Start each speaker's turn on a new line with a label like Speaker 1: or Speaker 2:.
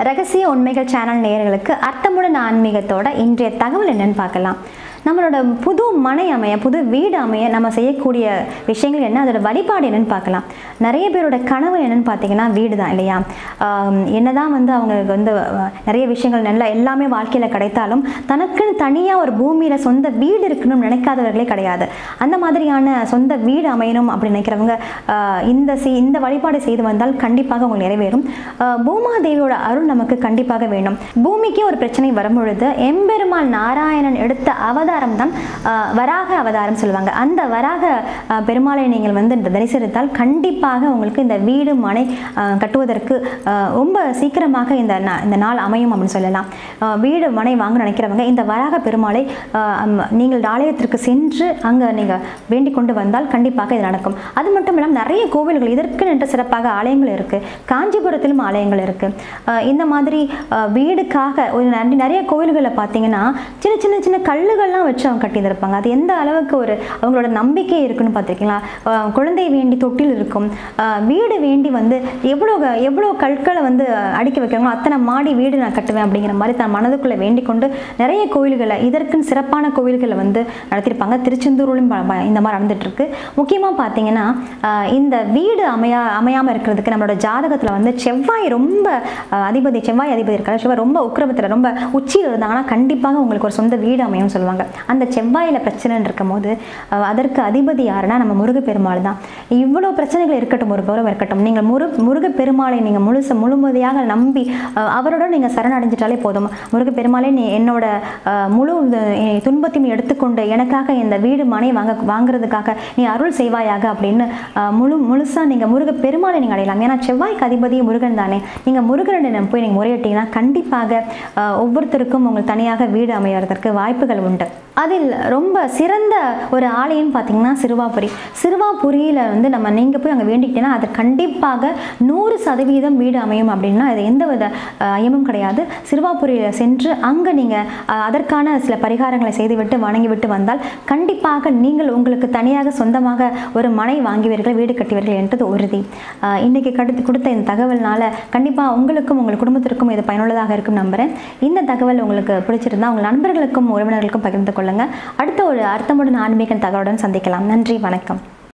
Speaker 1: ரகசிய உண்மைகள் சேனல் நேயர்களுக்கு அர்த்தமுடன் ஆன்மீகத்தோட இன்றைய தகவல் என்னன்னு பார்க்கலாம் நம்மளோட புது மனை அமைய புது வீடு அமைய நம்ம செய்யக்கூடிய விஷயங்கள் என்ன அதோட வழிபாடு என்னன்னு பார்க்கலாம் நிறைய பேரோட கனவு என்னன்னு பார்த்தீங்கன்னா வீடு தான் இல்லையா ஆம், என்னதான் வந்து அவங்களுக்கு வந்து அஹ், நிறைய விஷயங்கள் நல்ல எல்லாமே வாழ்க்கையில் கிடைத்தாலும் தனக்குன்னு தனியாக ஒரு பூமியில் சொந்த வீடு இருக்கணும்னு நினைக்காதவர்களே கிடையாது அந்த மாதிரியான சொந்த வீடு அமையணும் அப்படின்னு நினைக்கிறவங்க ஆஹ், இந்த செய் இந்த வழிபாடு செய்து வந்தால் கண்டிப்பாக உங்களுக்கு நிறைவேறும் ஆஹ், பூமாதேவியோட அருள் நமக்கு கண்டிப்பாக வேணும் பூமிக்கே ஒரு பிரச்சனை வரும்பொழுது எம்பெருமாள் நாராயணன் எடுத்த அவதாரம் தான் ஆஹ், வராக அவதாரம் சொல்லுவாங்க அந்த வராக ஆஹ், பெருமாளை நீங்கள் வந்து தரிசித்தால் கண்டிப்பாக உங்களுக்கு இந்த வீடு மனை ஆஹ், கட்டுவதற்கு ஆஹ், ரொம்ப சீக்கிரமாக இந்த நா- இந்த நாள் அமையும் அப்படின்னு சொல்லலாம் ஆஹ், வீடு மனை வாங்க நினைக்கிறவங்க இந்த வராக பெருமாளை ஆஹ், அம்- நீங்கள் ஆலயத்திற்கு சென்று அங்கே நீங்கள் வேண்டிக் கொண்டு வந்தால் கண்டிப்பாக இது நடக்கும் அது மட்டும் இல்லாமல் நிறைய கோவில்கள் இதற்கு நின்று சிறப்பாக ஆலயங்கள் இருக்குது காஞ்சிபுரத்திலும் ஆலயங்கள் இருக்குது இந்த மாதிரி ஆஹ், வீடுக்காக ஒரு நிறைய நிறைய கோவில்களில் பார்த்தீங்கன்னா சின்ன சின்ன சின்ன கல்லுகள்லாம் வச்சு அவங்க கட்டியிருப்பாங்க அது எந்த அளவுக்கு ஒரு அவங்களோட நம்பிக்கை இருக்குன்னு பார்த்துருக்கீங்களா ஆஹ், குழந்தை வேண்டி தொட்டில் இருக்கும் ஆஹ், வீடு வேண்டி வந்து எவ்வளோ எவ்வளோ கற்களை வந்து அடுக்கி வைக்கிறாங்களோ அத்தனை மாடி வீடு நான் கட்டுவேன் அப்படிங்கிற மாதிரி தன் மனதுக்குள்ளே வேண்டிக் கொண்டு நிறைய கோயில்களை இதற்குன்னு சிறப்பான கோவில்களை வந்து நடத்தியிருப்பாங்க திருச்செந்தூர்லையும் ப- ப- இந்த மாதிரி நடந்துட்டு இருக்கு முக்கியமாக பார்த்தீங்கன்னா ஆஹ், இந்த வீடு அமையா அமையாமல் இருக்கிறதுக்கு நம்மளோட ஜாதகத்தில் வந்து செவ்வாய் ரொம்ப ஆஹ், அதிபதி செவ்வாய் அதிபதி இருக்காரு செவ்வாய் ரொம்ப உக்கிரமத்தில் ரொம்ப உச்சியில் இருந்தாங்கன்னா கண்டிப்பாக உங்களுக்கு ஒரு சொந்த வீடு அமையும்னு சொல்லுவாங்க அந்த செவ்வாயில் பிரச்சனைன்னு இருக்கும் போது ஆஹ், அதற்கு அதிபதி யாருன்னா நம்ம முருகப்பெருமாள் தான் இவ்வளோ பிரச்சனைகள் இருக்கட்டும் ஒரு கௌரவம் இருக்கட்டும் நீங்கள் முரு முருகப்பெருமாளை நீங்கள் முழுச முழுமதியாக நம்பி ஆஹ், அவரோட நீங்கள் சரணடைஞ்சிட்டாலே போதும் முருகப்பெருமாளே நீ என்னோட ஆஹ், முழு அஹ், துன்பத்தையும் எடுத்துக்கொண்டு எனக்காக இந்த வீடு மனை வாங்க வாங்குறதுக்காக நீ அருள் செய்வாயாக அப்படின்னு ஆஹ், முழு முழுசாக நீங்கள் முருக பெருமாளை நீங்கள் அடையலாம் ஏன்னா செவ்வாய்க்கு அதிபதி முருகன் தானே நீங்கள் முருகனிடம் போய் நீங்கள் முறையிட்டீங்கன்னா கண்டிப்பாக ஆஹ், ஒவ்வொருத்தருக்கும் உங்களுக்கு தனியாக வீடு அமையறதற்கு வாய்ப்புகள் உண்டு அதில் ரொம்ப சிறந்த ஒரு ஆலயம் பார்த்தீங்கன்னா சிறுவாபுரி சிறுவாபுரியில் வந்து நம்ம நீங்கள் போய் அங்கே வேண்டிக்கிட்டீங்கன்னா அது கண்டிப்பாக நூறு சதவீதம் வீடு அமையும் அப்படின்னா அது எந்த வித அஹ், ஐயமும் கிடையாது சிறுவாபுரியில் சென்று அங்கே நீங்கள் அதற்கான சில பரிகாரங்களை செய்துவிட்டு வணங்கிவிட்டு வந்தால் கண்டிப்பாக நீங்கள் உங்களுக்கு தனியாக சொந்தமாக ஒரு மனை வாங்குவீர்கள் வீடு கட்டுவீர்கள் என்றது உறுதி அஹ், இன்னைக்கு கடுத்து கொடுத்த இந்த தகவல்னால கண்டிப்பாக உங்களுக்கும் உங்கள் குடும்பத்திற்கும் இது பயனுள்ளதாக இருக்கும் நம்புகிறேன் இந்த தகவல் உங்களுக்கு பிடிச்சிருந்தா உங்கள் நண்பர்களுக்கும் உறவினர்களுக்கும் பகிர்ந்து கொள்ளுங்கள் அடுத்த ஒரு அர்த்தமுடன் ஆன்மீக தகவலுடன் சந்திக்கலாம் நன்றி வணக்கம்